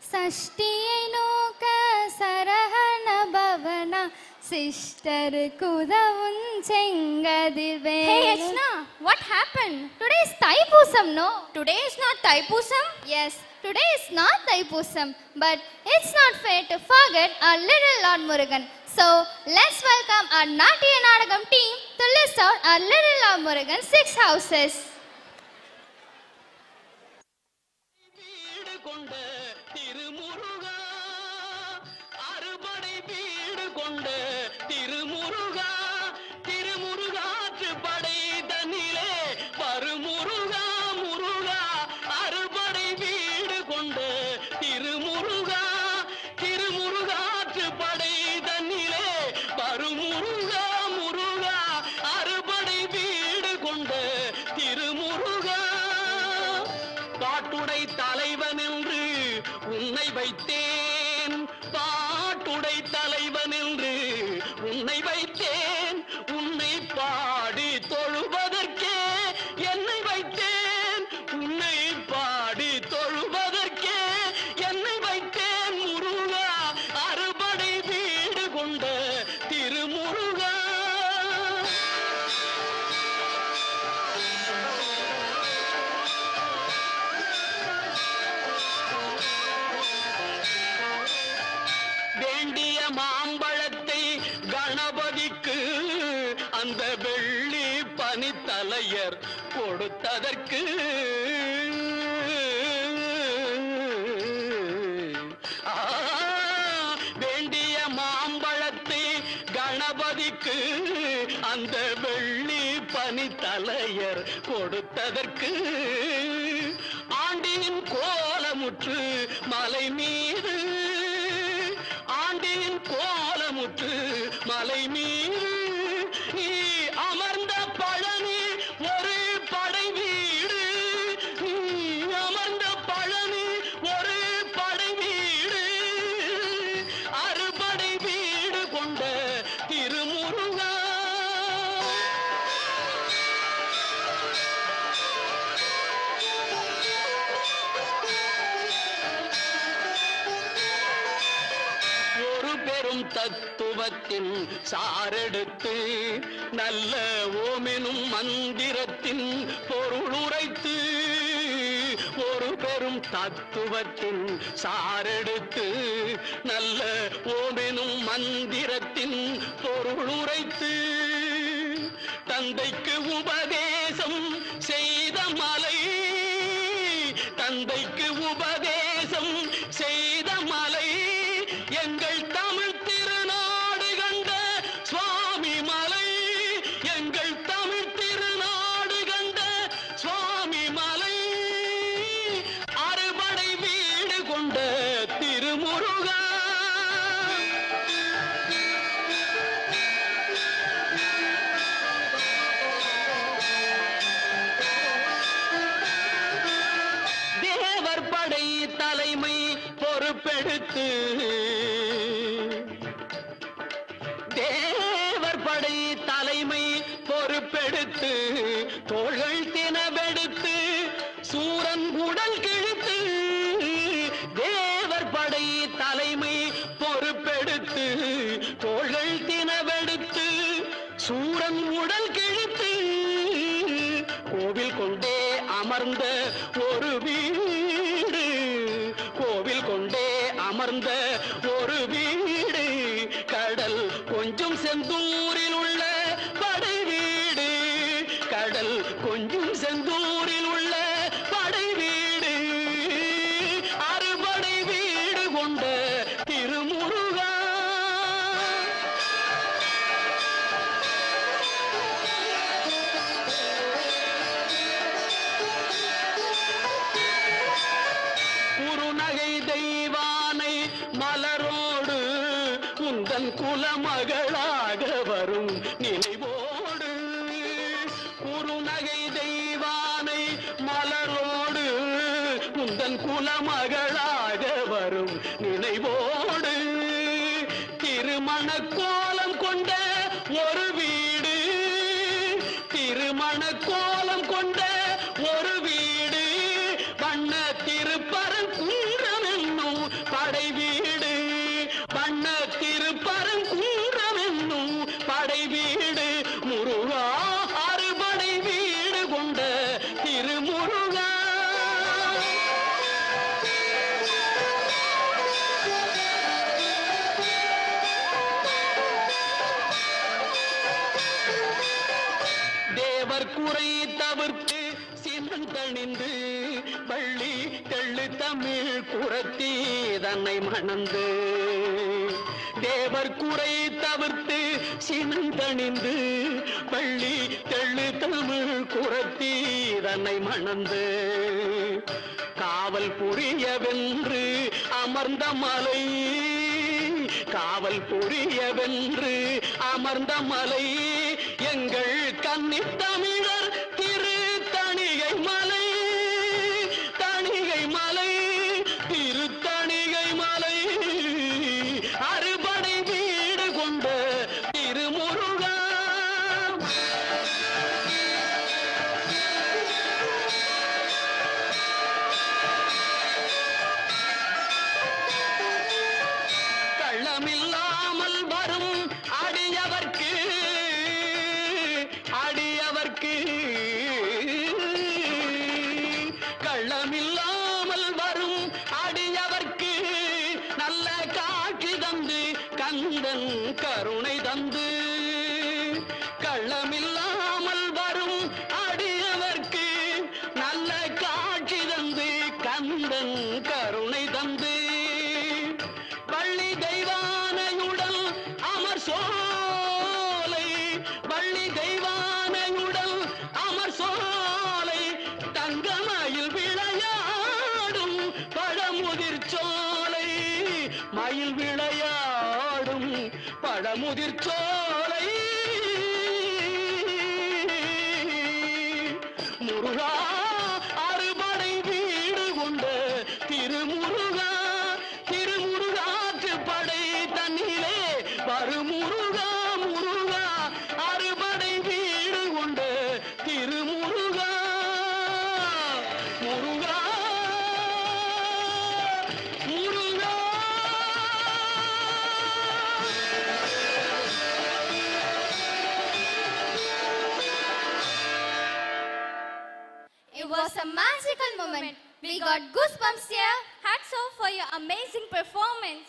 சஷ்டியை நோக்க சரஹண பவன சிஸ்டருக்கு உதவும் செங்கதிர்வே Hey, Yachna, what happened? Today is Thaipusam, no? Today is not Thaipusam. Yes, today is not Thaipusam, but it's not fair to forget our little Lord Murugan. So let's welcome our Natya Nadagam team to list out our little Lord Murugan's six houses. வீடு கொண்ட திருமுருகா அறுபடை வீடு கொண்ட திருமுருகா திருமுருகாற்று படை தன்னிலே வருமுருகா முருகா அறுபடை வீடு கொண்ட திருமுருகா திருமுருகாற்று படை தன்னிலே வருமுருகா முருகா அறுபடை வீடு கொண்ட திருமுருகா பாட்டுடை தலைவன் என்று உன்னை வைத்தேன் பாட்டுடை தலைவன் என்று உன்னை வைத்தேன் உன்னை பாடி தொழுவதற்கே என்னை வைத்தேன் உன்னை பாடி தொழுவதற்கே என்னை வைத்தேன் முருகா அறுபடை வீடு கொண்ட திருமுருகா வேண்டிய மாம்பழத்தை கணபதிக்கு அந்த வெள்ளி பனித்தலையர் கொடுத்ததற்கு ஆ, வேண்டிய மாம்பழத்தை கணபதிக்கு அந்த வெள்ளி பனித்தலையர் கொடுத்ததற்கு ஆண்டின் கோலமுற்று மலை மீது ஆண்டின் கோலமுற்று மலை மீது நீ அமர்ந்த பழனி ஒரு படை வீடு நீ அமர்ந்த பழனி ஒரு படை வீடு அறுபடை வீடு கொண்ட திருமுருகா ஒரு பெரும் தத்துவத்தின் சாரெடுத்து நல்ல ஓமெனும் மந்திரத்தின் பொருள் உரைத்து ஒரு பெரும் தத்துவத்தின் சாரெடுத்து நல்ல ஓமெனும் மந்திரத்தின் பொருள் உரைத்து தந்தைக்கு உபதேசம் செய்த மலை தந்தைக்கு உபதேசம் செய்த மலை எங்கள் தமிழ் திருநாடு கண்ட சுவாமி மலை எங்கள் தமிழ் திருநாடு கண்ட சுவாமி மலை அறுபடை வீடு கொண்ட திருமுருகா தேவர் படை தலைமை பொறுப்பெடுத்து தேவர் படை தலைமை பொறுப்பெடுத்து தோள்கள் தினவெடுத்து சூரன் உடல் கிழித்து தேவர் படை தலைமை பொறுப்பெடுத்து தோள்கள் தினவெடுத்து சூரன் உடல் கிழித்து கோவில் கொண்டே அமர்ந்த ஒரு வீடு கோவில் கொண்டே அமர்ந்த ஒரு வீடு கடல் கொஞ்சம் செந்தூரில் உள்ள படை வீடு கடல் கொஞ்சம் செந்தூரில் உள்ள படை வீடு அறுபடை வீடு கொண்ட திருமுருகா குறுநகை தெய்வானை மலரோடு உந்தன் குலமகளாக வரும் நினைவோடு குறுநகை தெய்வானை மலரோடு உந்தன் குலமகளாக வரும் நினைவோடு திருமண கோலம் கொண்ட ஒரு வீடு திருமண கோலம் கொண்ட ஒரு வீடு வண்ண திருப்பரங்குன்றம் என்னும் தவிர்த்து சினந்தணிந்து வள்ளி தெள்ளு தமிழ் குரத்தி தன்னை மணந்து தேவர் குறை தவிர்த்து சினந்தணிந்து வள்ளி தெள்ளு தமிழ் குரத்தி தன்னை மணந்து காவல் புரியவென்று அமர்ந்த மலை காவல் புரியவென்று அமர்ந்த மலை எங்கள் கன்னித் தமிழர் திரு தணிகை மலை தணிகை மலை திரு தணிகை மலை அறுபடை வீடு கொண்ட திருமுருகா கள்ளமில்லாமல் வரும் அடியவர்க்கு அடியவர்க்கு கள்ளமில்லாமல் வரும் அடியவர்க்கு நல்ல காட்சி தந்து கந்தன் கருணை தந்து கள்ளமில்லாமல் வரும் அடியவர்க்கு நல்ல காட்சி தந்து கந்தன் கருணை தந்து வள்ளி தெய்வானையுடன் அமர் சோலை வள்ளி தெய்வானையுடன் அமர் சோலை தங்கமயில் விளையாடும் பழமுதிர் சோலை மயில் விளையாடும் பழமுதிர் சோலை முருகா அறுபடை வீடு கொண்ட திருமுருகா திருமுருகாற்று படை தன்னிலே வருமுருகா முருகா அறுபடை வீடு கொண்ட திருமுருகா முருகா முருகா It was a magical moment. We got goosebumps here. Hats off for your amazing performance.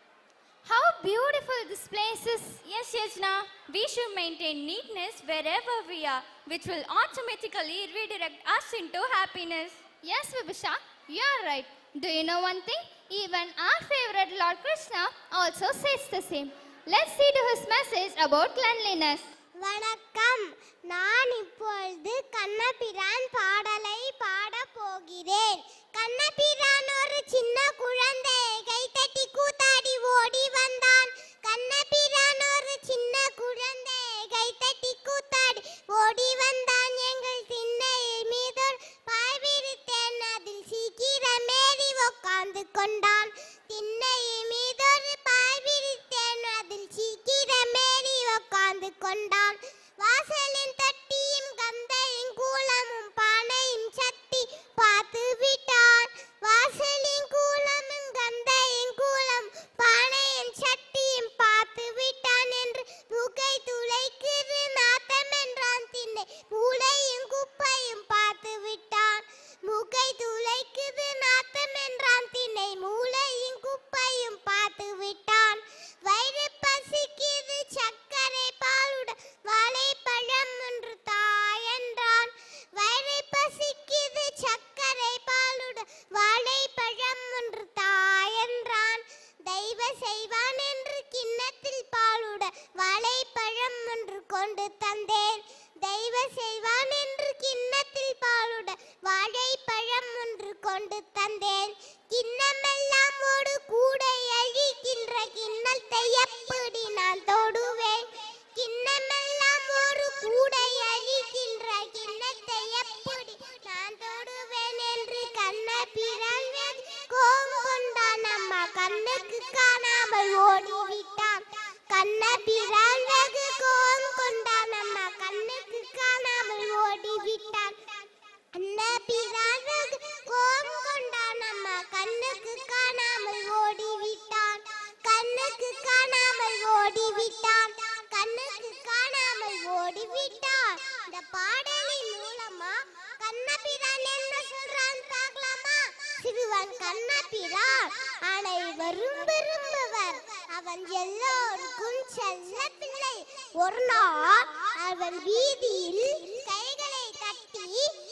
How beautiful this place is. Yes, Yajna, we should maintain neatness wherever we are, which will automatically redirect us into happiness. Yes, Vibhisha, you are right. Do you know one thing? Even our favorite Lord Krishna also says the same. Let's see to his message about cleanliness. வணக்கம் நான் இப்பொழுது கண்ணபிரான் பாடலை பாடப் போகிறேன் கண்ணபிரான் ஒரு சின்ன குழந்தை கைத்தட்டி கூத்தாடி ஓடி வந்தான் கண்ணபிரான் ஒரு சின்ன குழந்தை கைத்தட்டி கூத்தாடி ஓடி வந்தான் எங்கள் திண்ணை மீது ஒரு பாய் விரித்தேன் அதில் சீக்கிரம் ஏறி உட்கார்ந்து கொண்டான் திண்ணை மீது ஒரு பாய் விரித்தேன் அதில் சீக்கிரம் ஏறி உட்கார்ந்து கொண்டான் வாசலின் தட்டியும் கந்தையும் கூலமும் பானையும் சட்டி பார்த்து விட்டான் வாசலின் கூலமும் கந்தையும் கூலம் பானையும் சட்டியும் பார்த்து விட்டான் என்று புகை துளைக்குது நாத்தம் என்றான் திண்ணை மூளையும் குப்பையும் பார்த்து விட்டான் முகை துளைக்குது நாத்தம் என்றான் திண்ணை மூளையும் குப்பையும் பார்த்து விட்டான் வயிறு பசிக்குது சர்க்கரை பாலுடன் வாழைப்பழம் ஒன்று தாய் என்றான் வயிறு பசிக்குது சர்க்கரை பாலுடன் வாழைப்பழம் ஒன்று தாய் என்றான் தெய்வ செய்வான் என்று கிண்ணத்தில் பாலுடன் வாழைப்பழம் ஒன்று கொண்டு தந்தேன் தெய்வ செய்வான் என்று கிண்ணத்தில் பாலுடன் வாழைப்பழம் ஒன்று கொண்டு தந்தேன் கிண்ணமெல்லாம் ஒரு கூடை அழிக்கின்ற கிண்ணத்தை எப்படி நான் தொடுவேன் கிண்ணமெல்லாம் ஒரு கூடை அழிக்கின்ற கிண்ணத்தை எப்படி நான் தொடுவேன் என்று கண்ண பிறல் கோம் கொண்டான் அம்மா கண்ணுக்கு காணாமல் ஓடிவிட்டான் கண்ண பிறல் வெகு கோம் கொண்டான் அம்மா கண்ணுக்கு காணாமல் ஓடிவிட்டான் அண்ணா பிரான் வெகு கோம் கொண்டான் அம்மா கண்ணுக்கு காணாமல் ஓடிவிட்டான் கண்ணுக்கு காணாமல் ஓடிவிட்டான் கண்ணுக்கு காணாமல் ஓடிவிட்டான் இந்த பாடலின் மூலமா கண்ணபிரான் என்ன சொல்றான் பார்க்கலாமா சிறுவன் கண்ணபிரான் அனைவரும் விரும்புவர் அவன் எல்லோருக்கும் செல்ல பிள்ளை ஒரு நாள் அவன் வீதியில் கைகளை தட்டி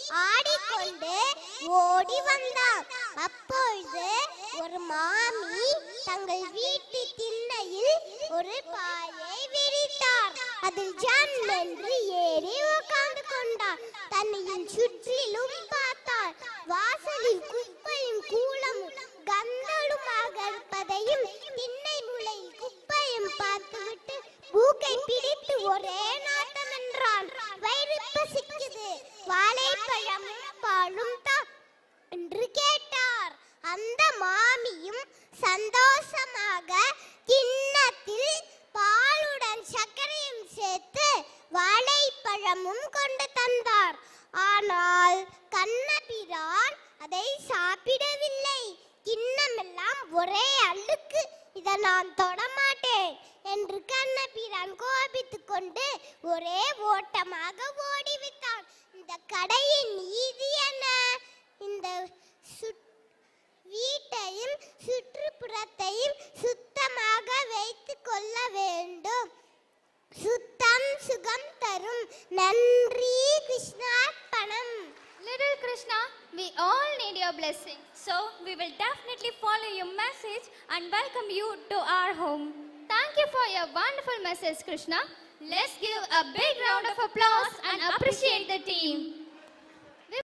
ஆடிக்கொண்டு ஓடி வந்தான் அப்பொழுது ஒரு மாமி தங்கள் வீட்டு திண்ணையில் ஒரு பாயை விரித்தார் அதில் ஜன் என்று ஏறி உட்கார்ந்து கொண்டார் தன்னையும் சுற்றிலும் பார்த்தார் வாசலில் குப்பையும் கூலமும் கந்தளுமாக இருப்பதையும் திண்ணை முளையில் குப்பையும் பார்த்துவிட்டு பூக்கை பிடித்து ஒரே நாட்டம் என்றான் வயிறு பசிக்குது வாழைப்பழமும் பாலும் தான் என்று கேட்டார் அந்த மாமியும் சந்தோஷமாக கிண்ணத்தில் பாலுடன் சர்க்கரையும் சேர்த்து வாழைப்பழமும் கொண்டு தந்தார் ஆனால் கண்ணபிரான் அதை சாப்பிடவில்லை கிண்ணமெல்லாம் ஒரே அழுக்கு இதை நான் தொடமாட்டேன் என்று கண்ணபிரான் கோபித்துக் கொண்டு ஒரே ஓட்டமாக ஓடிவிட்டான் இந்த கடையின் நீதி என்ன இந்த சுட் வீட்டையும் சுற்றுப்புறத்தையும் சுத்தமாக வைத்துக் கொள்ள வேண்டும் சுத்தம் சுகம் தரும் நன்றி கிருஷ்ணார்ப்பணம் Little Krishna, we all need your blessing. So, we will definitely follow your message and welcome you to our home. Thank you for your wonderful message, Krishna. Let's give a big round of applause and appreciate the team.